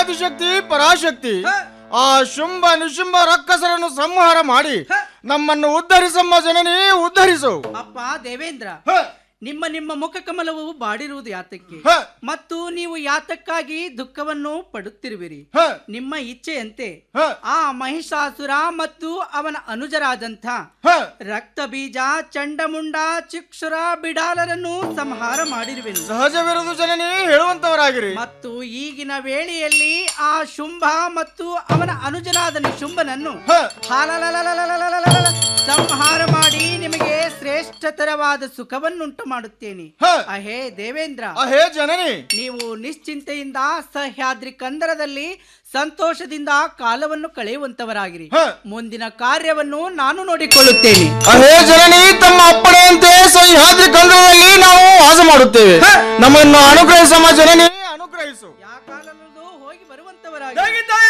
ಆದಿಶಕ್ತಿ ಪರಾಶಕ್ತಿ ಹ. ಆ ಶುಂಭ ನಿಶುಂಭ ರಕ್ಕಸರನ್ನು ಸಂಹಾರ ಮಾಡಿ ಹ. ನಮ್ಮನ್ನು ಉದ್ಧರಿಸಮ್ಮ ಜನನಿ ಉದ್ಧರಿಸು ಅಪ್ಪ ದೇವೇಂದ್ರ ಹ, ನಿಮ್ಮ ನಿಮ್ಮ ಮುಖ ಕಮಲವು ಬಾಡಿರುವುದು ಯಾತಕ್ಕೆ ಹ, ಮತ್ತು ನೀವು ಯಾತಕ್ಕಾಗಿ ದುಃಖವನ್ನು ಪಡುತ್ತಿರುವಿರಿ ಹ, ನಿಮ್ಮ ಇಚ್ಛೆಯಂತೆ ಹ, ಆ ಮಹಿಷಾಸುರ ಮತ್ತು ಅವನ ಅನುಜರಾದಂಥ ಹ. ರಕ್ತ ಬೀಜ ಚಂಡಮುಂಡ ಚಿಕ್ಷುರ ಬಿಡಾಲರನ್ನು ಸಂಹಾರ ಮಾಡಿರುವೆನು ಸಹಜವಿರುವುದು ಜನನಿ ಹೇಳುವಂತವರಾಗಿರಿ ಮತ್ತು ಈಗಿನ ವೇಳೆಯಲ್ಲಿ ಆ ಶುಂಭ ಮತ್ತು ಅವನ ಅನುಜನಾದ ಶುಂಭನನ್ನು ಹ, ಹಾಲಲಲಲಲಲಲಲಲ ಸಂಹಾರ ಮಾಡಿ ನಿಮಗೆ ಶ್ರೇಷ್ಠತರವಾದ ಸುಖವನ್ನುಂಟು ಮಾಡುತ್ತೇನೆ ಹ. ಅಹೇ ದೇವೇಂದ್ರ ಅಹೇ ಜನನಿ ನೀವು ನಿಶ್ಚಿಂತೆಯಿಂದ ಸಹ್ಯಾದ್ರಿ ಕಂದರದಲ್ಲಿ ಸಂತೋಷದಿಂದ ಕಾಲವನ್ನು ಕಳೆಯುವಂತವರಾಗಿರಿ ಹ. ಮುಂದಿನ ಕಾರ್ಯವನ್ನು ನಾನು ನೋಡಿಕೊಳ್ಳುತ್ತೇನೆ ಅಹೇ ಜನನಿ ತಮ್ಮ ಅಪ್ಪಣೆಯಂತೆ ಸಹ್ಯಾದ್ರಿ ಕಂದದಲ್ಲಿ ನಾವು ವಾಸ ಮಾಡುತ್ತೇವೆ ಹ. ನಮ್ಮನ್ನು ಅನುಗ್ರಹಿಸಮ್ಮ ಜನನಿ ಅನುಗ್ರಹಿಸು ಯಾಕಾಗಲೂ ಹೋಗಿ ಬರುವಂತವರಾಗಿ